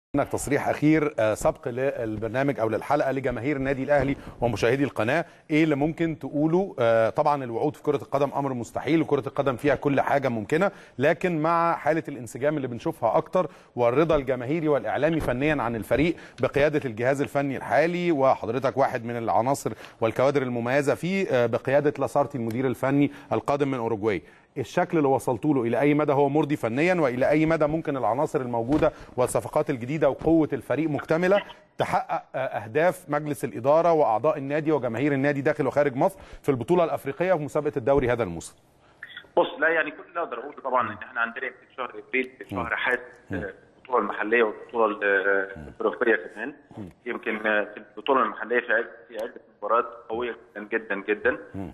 منك تصريح اخير آه، سبق للبرنامج او للحلقه لجماهير النادي الاهلي ومشاهدي القناه ايه اللي ممكن تقوله آه، طبعا الوعود في كره القدم امر مستحيل وكره القدم فيها كل حاجه ممكنه لكن مع حاله الانسجام اللي بنشوفها اكتر والرضا الجماهيري والاعلامي فنيا عن الفريق بقياده الجهاز الفني الحالي وحضرتك واحد من العناصر والكوادر المميزه فيه آه، بقياده لاسارتي المدير الفني القادم من اوروجواي الشكل اللي وصلتوا له الى اي مدى هو مرضي فنيا والى اي مدى ممكن العناصر الموجوده والصفقات الجديده وقوه الفريق مكتمله تحقق آه، اهداف مجلس الاداره واعضاء النادي وجماهير النادي داخل وخارج مصر في البطوله الافريقيه وفي مسابقه الدوري هذا الموسم بص لا يعني كل اللي اقدر اقوله طبعا ان احنا عندنا يمكن شهر ابريل شهر حاسم آه، البطوله المحليه والبطوله الافريقيه كمان يمكن آه، في البطوله المحليه في عده في عده مباريات قويه جدا جدا جدا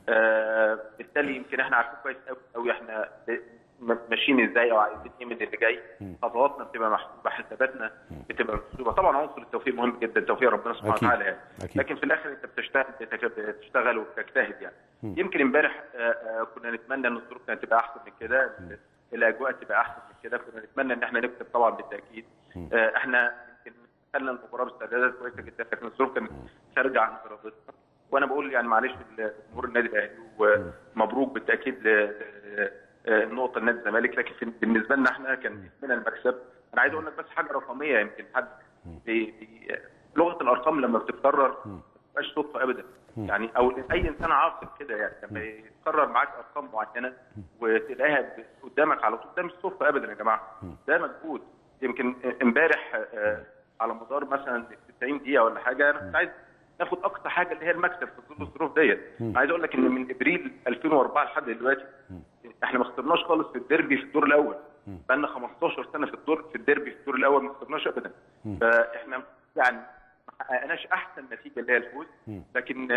آه، بالتالي يمكن احنا عارفين كويس قوي قوي احنا م- ماشيين ازاي او عايزين ايه من اللي جاي خطواتنا بتبقى محسوبه حساباتنا بتبقى محسوبه طبعا عنصر التوفيق مهم جدا توفيق ربنا سبحانه أكيد. وتعالى يعني أكيد. لكن في الاخر انت بتجتهد بتك- بتشتغل وبتجتهد يعني يمكن امبارح آه، آه، كنا نتمنى ان الظروف كانت تبقى احسن من كده الاجواء تبقى احسن من كده كنا نتمنى ان احنا نكسب طبعا بالتاكيد آه، احنا يمكن دخلنا المباراه باستعدادات كويسه جدا لكن الظروف كانت خارجه عن ارادتنا وانا بقول يعني معلش لجمهور النادي الاهلي ومبروك بالتاكيد ل- ل- آه، النقطه لنادي الزمالك لكن في- بالنسبه لنا احنا كان من المكسب انا عايز اقول لك بس حاجه رقميه يمكن حد بي- بي- لغه الارقام لما بتتكرر ما بتبقاش صدفه ابدا يعني او اي انسان عاقل كده يعني لما يتكرر معاك ارقام معينه وتلاقيها ب- قدامك على طول ده مش صدفه ابدا يا جماعه ده مجهود يمكن امبارح آه، على مدار مثلا 90 دقيقه ولا حاجه انا كنت عايز ناخد اقصى حاجه اللي هي المكسب في ظل الظروف ديت عايز اقول لك ان من ابريل 2004 لحد دلوقتي احنا ما خسرناش خالص في الديربي في الدور الاول بقالنا 15 سنه في الدور في الديربي في الدور الاول ما خسرناش ابدا فاحنا يعني ما حققناش احسن نتيجه اللي هي الفوز لكن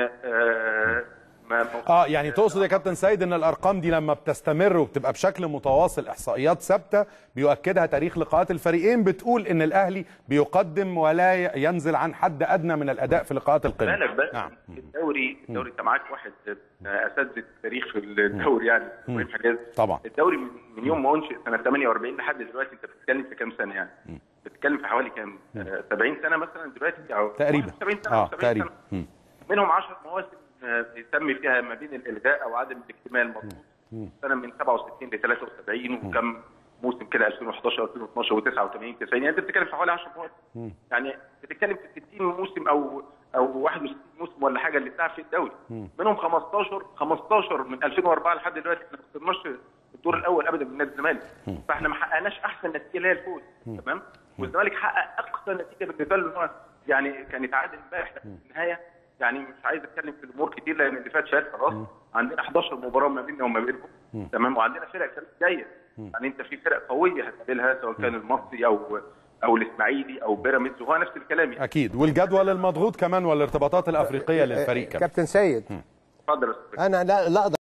آه ما ما اه يعني تقصد يا كابتن سيد ان الارقام دي لما بتستمر وبتبقى بشكل متواصل احصائيات ثابته بيؤكدها تاريخ لقاءات الفريقين بتقول ان الاهلي بيقدم ولا ي- ينزل عن حد ادنى من الاداء في لقاءات القمه بالك بس نعم الدوري الدوري انت معاك واحد آه، اساتذه التاريخ في الدوري يعني ابراهيم حجاز طبعا. الدوري من من يوم ما انشئ سنه 48 لحد دلوقتي انت بتتكلم في كام سنه يعني؟ بتتكلم في حوالي كام؟ آه، 70 سنه مثلا دلوقتي او تقريبا 70 سنه اه أو 70 تقريبا سنة. مم. منهم 10 مواسم آه، بيسمي فيها ما بين الالغاء او عدم الاكتمال المطلوب سنه من 67 ل 73 وكم موسم كده 2011 2012 و89 90 يعني انت بتتكلم في حوالي 10 مواسم يعني بتتكلم في 60 موسم او او 61 موسم ولا حاجه اللي بتلعب في الدوري منهم 15 15 من 2004 لحد دلوقتي احنا ما خسرناش الدور الاول ابدا من نادي الزمالك فاحنا ما حققناش احسن نتيجه اللي هي الفوز تمام والزمالك حقق اقصى نتيجه بالنسبه له ان هو يعني كان يتعادل امبارح لكن في النهايه يعني مش عايز اتكلم في الامور كتير لان اللي فات فات خلاص عندنا 11 مباراه ما بيننا وما بينكم تمام وعندنا فرق كمان جايه يعني انت في فرق قويه هتقابلها سواء كان المصري او او الاسماعيلي او بيراميدز وهو نفس الكلام يعني اكيد والجدول المضغوط كمان والارتباطات الافريقيه للفريق كمان كابتن سيد اتفضل يا أستاذ. انا لا لا اقدر